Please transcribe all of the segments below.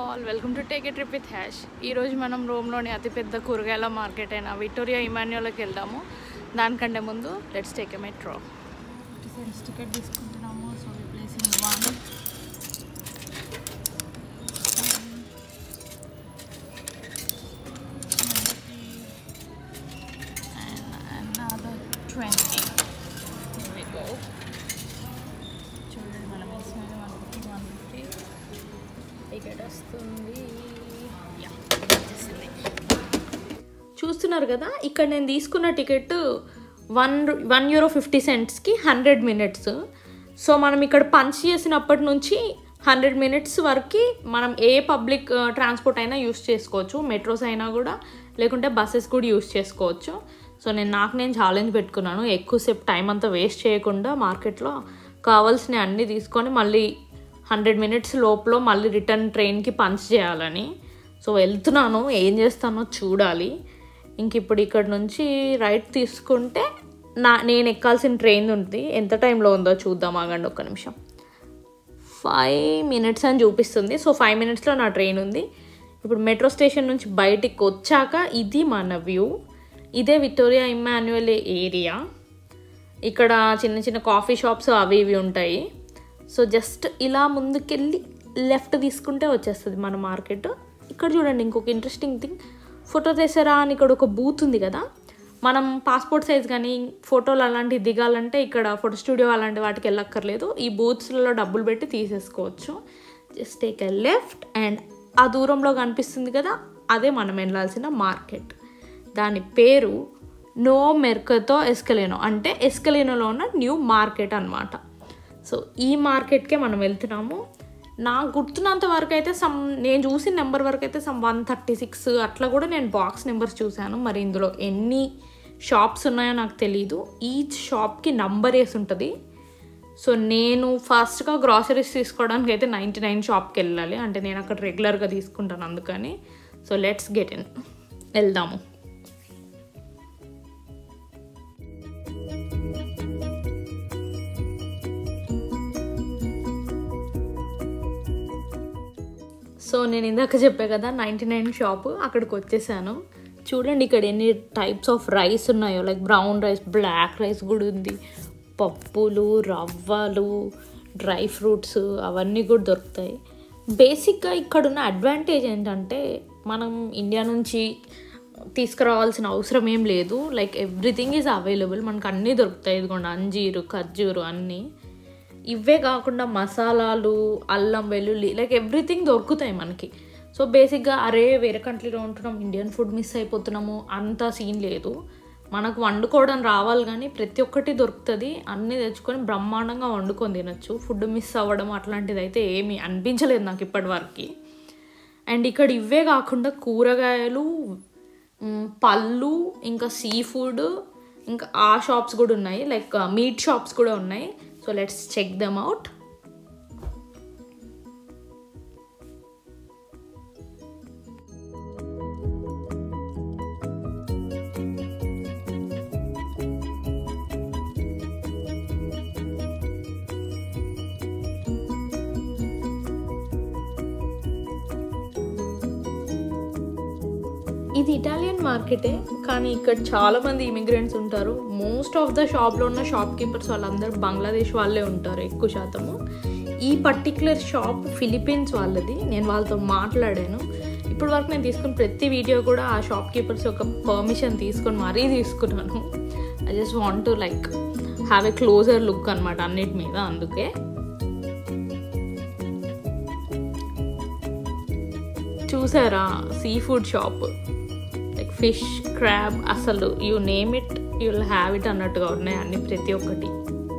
all welcome to take a trip with hash ఈరోజు మనం రోమ్లోని అతిపెద్ద కూరగాయల మార్కెట్ అయిన విక్టోరియా ఇమాన్యుల్కి వెళ్దాము దానికంటే ముందు లెట్స్ టేక్ ఎ మెట్రో సెన్స్ టికెట్ తీసుకుంటున్నాము so replacing one and another 20 Here we go చూడండి మనం వేసినది one fifty one fifty ticket వస్తుంది యా వచ్చేసింది చూస్తున్నారు కదా ఇక్కడ నేను తీసుకున్న ticket one one euro fifty సెంట్స్కి హండ్రెడ్ మినిట్స్ సో మనం ఇక్కడ పంచ్ చేసినప్పటి నుంచి హండ్రెడ్ మినిట్స్ వరకు మనం ఏ పబ్లిక్ ట్రాన్స్పోర్ట్ అయినా యూస్ చేసుకోవచ్చు మెట్రోస్ అయినా కూడా లేకుంటే బస్సెస్ కూడా యూస్ చేసుకోవచ్చు సో నేను నాకు నేను ఛాలెంజ్ పెట్టుకున్నాను ఎక్కువసేపు టైం అంతా వేస్ట్ చేయకుండా మార్కెట్లో కావాల్సిన అన్నీ తీసుకొని మళ్ళీ హండ్రెడ్ మినిట్స్ లోపల మళ్ళీ రిటర్న్ ట్రైన్కి పంచ్ చేయాలని సో వెళ్తున్నాను ఏం చేస్తానో చూడాలి ఇంక ఇప్పుడు ఇక్కడ నుంచి రైట్ తీసుకుంటే నా నేను ఎక్కాల్సిన ట్రైన్ ఉంది ఎంత టైంలో ఉందో చూద్దాం ఆగండి ఒక్క నిమిషం ఫైవ్ మినిట్స్ అని చూపిస్తుంది సో ఫైవ్ మినిట్స్లో నా ట్రైన్ ఉంది ఇప్పుడు మెట్రో స్టేషన్ నుంచి బయటికి వచ్చాక ఇది మన వ్యూ ఇదే విక్టోరియా ఇమాన్యువల్ ఏరియా ఇక్కడ చిన్న చిన్న కాఫీ షాప్స్ అవి ఇవి ఉంటాయి సో జస్ట్ ఇలా ముందుకెళ్ళి లెఫ్ట్ తీసుకుంటే వచ్చేస్తుంది మన మార్కెట్ ఇక్కడ చూడండి ఇంకొక ఇంట్రెస్టింగ్ థింగ్ ఫోటో తెసారా అని ఇక్కడ ఒక బూత్ ఉంది కదా మనం పాస్పోర్ట్ సైజ్ కానీ ఫోటోలు అలాంటివి దిగాలంటే ఇక్కడ ఫోటో స్టూడియో అలాంటి వాటికి వెళ్ళక్కర్లేదు ఈ బూత్స్లలో డబ్బులు పెట్టి తీసేసుకోవచ్చు just take a left and ఆ దూరంలో కనిపిస్తుంది కదా అదే మనం వెళ్ళాల్సిన మార్కెట్ దాని పేరు నో మెర్కతో ఎస్కలేనో అంటే ఎస్కలేనోలో ఉన్న న్యూ మార్కెట్ అనమాట సో ఈ మార్కెట్కే మనం వెళ్తున్నాము నాకు గుర్తున్నంత వరకు అయితే సమ్ నేను చూసిన నెంబర్ వరకు అయితే సమ్ వన్ థర్టీ సిక్స్ అట్లా కూడా నేను బాక్స్ నెంబర్స్ చూశాను మరి ఇందులో ఎన్ని షాప్స్ ఉన్నాయో నాకు తెలీదు ఈచ్ షాప్కి నంబర్ వేసి ఉంటుంది సో నేను ఫస్ట్గా గ్రాసరీస్ తీసుకోవడానికి అయితే నైంటీ నైన్ షాప్కి వెళ్ళాలి అంటే నేను అక్కడ రెగ్యులర్గా తీసుకుంటాను అందుకని సో లెట్స్ గెట్ ఇన్ వెళ్దాము సో నేను ఇందాక చెప్పా కదా నైంటీ నైన్ షాప్ అక్కడికి వచ్చేసాను చూడండి ఇక్కడ ఎన్ని టైప్స్ ఆఫ్ రైస్ ఉన్నాయో like brown rice black rice కూడా ఉంది పప్పులు రవ్వలు డ్రై ఫ్రూట్స్ అవన్నీ కూడా దొరుకుతాయి బేసిక్గా ఇక్కడ ఉన్న అడ్వాంటేజ్ ఏంటంటే మనం ఇండియా నుంచి తీసుకురావాల్సిన అవసరం ఏం లేదు లైక్ ఎవ్రీథింగ్ ఈజ్ అవైలబుల్ మనకు అన్నీ దొరుకుతాయి ఇదిగోండి అంజీరు ఖర్జూరు అన్నీ ఇవే కాకుండా మసాలాలు అల్లం వెల్లుల్లి లైక్ ఎవ్రీథింగ్ దొరుకుతాయి మనకి సో బేసిక్గా అరే వేరే కంట్రీలో ఉంటున్నాం ఇండియన్ ఫుడ్ మిస్ అయిపోతున్నాము అంత సీన్ లేదు మనకు వండుకోవడం రావాలి కానీ ప్రతి ఒక్కటి దొరుకుతుంది అన్నీ తెచ్చుకొని బ్రహ్మాండంగా వండుకొని తినొచ్చు ఫుడ్ మిస్ అవ్వడం అట్లాంటిది అయితే ఏమీ అనిపించలేదు నాకు ఇప్పటివరకు అండ్ ఇక్కడ ఇవే కాకుండా కూరగాయలు మ్, పళ్ళు ఇంకా సీ ఫుడ్ ఇంకా ఆ షాప్స్ కూడా ఉన్నాయి లైక్ మీట్ షాప్స్ కూడా ఉన్నాయి so let's check them out ఇది ఇటాలియన్ మార్కెటే కానీ ఇక్కడ చాలా మంది ఇమిగ్రెంట్స్ ఉంటారు మోస్ట్ ఆఫ్ ద షాప్లో ఉన్న షాప్ కీపర్స్ వాళ్ళందరూ బంగ్లాదేశ్ వాళ్ళే ఉంటారు ఎక్కువ శాతము ఈ పర్టిక్యులర్ షాప్ ఫిలిపీన్స్ వాళ్ళది నేను వాళ్ళతో మాట్లాడాను ఇప్పటి వరకు నేను తీసుకున్న ప్రతి వీడియో కూడా ఆ షాప్ కీపర్స్ యొక్క పర్మిషన్ తీసుకొని మరీ తీసుకున్నాను I just want to like have a closer look అనమాట అన్నిటి మీద అందుకే చూసారా sea food shop like fish crab అసలు you name it you will have it అన్నట్టుగా ఉన్నాయి అన్ని ప్రతి ఒక్కటి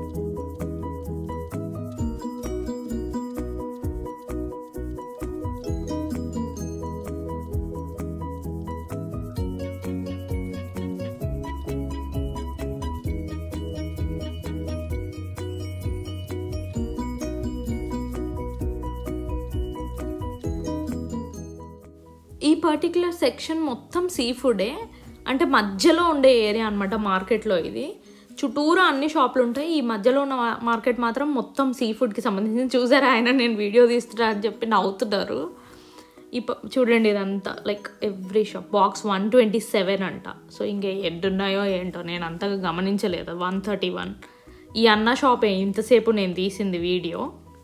ఈ పర్టికులర్ సెక్షన్ మొత్తం సీ ఫుడే అంటే మధ్యలో ఉండే ఏరియా అనమాట మార్కెట్లో ఇది చుట్టూరా అన్ని షాపులు ఉంటాయి ఈ మధ్యలో ఉన్న మా- మార్కెట్ మాత్రం మొత్తం సీ ఫుడ్కి సంబంధించి చూసారా ఆయన నేను వీడియో తీస్తున్నా అని చెప్పి నవ్వుతున్నారు ఈ ప- చూడండి ఇదంతా like every shop box one twenty seven అంట సో ఇంకా ఎడ్డున్నాయో ఏంటో నేను అంతగా గమనించలేదు వన్ థర్టీ వన్ ఈ అన్న షాపే ఇంతసేపు నేను తీసింది వీడియో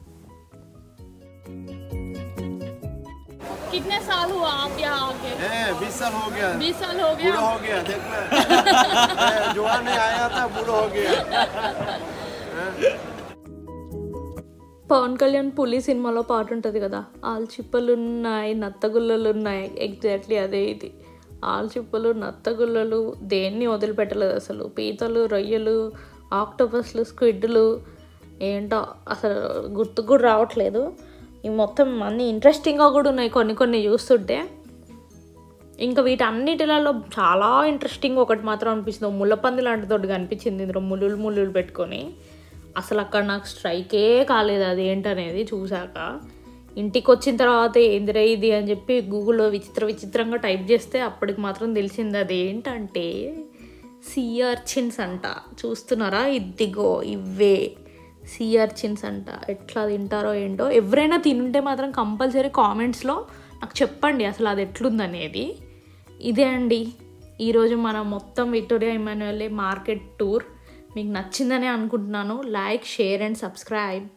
कितने साल हुआ आप यहाँ आके ए, बीस साल हो गया बीस साल हो बूढ़ा गया हो गया देखना ए, जुआ नहीं आया था बूढ़ा हो गया పవన్ కళ్యాణ్ పులి సినిమాలో పాట ఉంటుంది కదా ఆల్చిప్పలు ఉన్నాయి నత్తగుల్లలు ఉన్నాయి ఎగ్జాక్ట్లీ అదే ఇది ఆల్చిప్పలు నత్తగుల్లలు దేన్ని వదిలిపెట్టలేదు అసలు పీతలు రొయ్యలు ఆక్టోపస్లు స్క్విడ్లు ఏంటో అసలు గుర్తుకు కూడా రావట్లేదు ఇవి మొత్తం అన్ని ఇంట్రెస్టింగ్గా కూడా ఉన్నాయి కొన్ని కొన్ని చూస్తుంటే ఇంకా వీటన్నిటిలలో చాలా ఇంట్రెస్టింగ్ ఒకటి మాత్రం అనిపిస్తుంది ఓ ముళ్ళపంది లాంటి తోటి కనిపించింది ఇందులో ముళ్ళులు ముళ్ళులు పెట్టుకొని అసలు అక్కడ నాకు స్ట్రైకే కాలేదు అది ఏంటనేది చూశాక ఇంటికి వచ్చిన తర్వాత ఏందిరా ఇది అని చెప్పి గూగుల్లో విచిత్ర విచిత్రంగా టైప్ చేస్తే అప్పటికి మాత్రం తెలిసింది అది ఏంటంటే సిఆర్చిన్స్ అంట చూస్తున్నారా ఇదిగో ఇవే సిఆర్చిన్స్ అంట ఎట్లా తింటారో ఏంటో ఎవరైనా తింటే మాత్రం కంపల్సరీ కామెంట్స్లో నాకు చెప్పండి అసలు అది ఎట్లుందనేది ఇదే అండి ఈరోజు మనం మొత్తం విక్టోరియా ఇమాన్యువల్లే మార్కెట్ టూర్ మీకు నచ్చిందని అనుకుంటున్నాను లైక్ షేర్ అండ్ సబ్స్క్రైబ్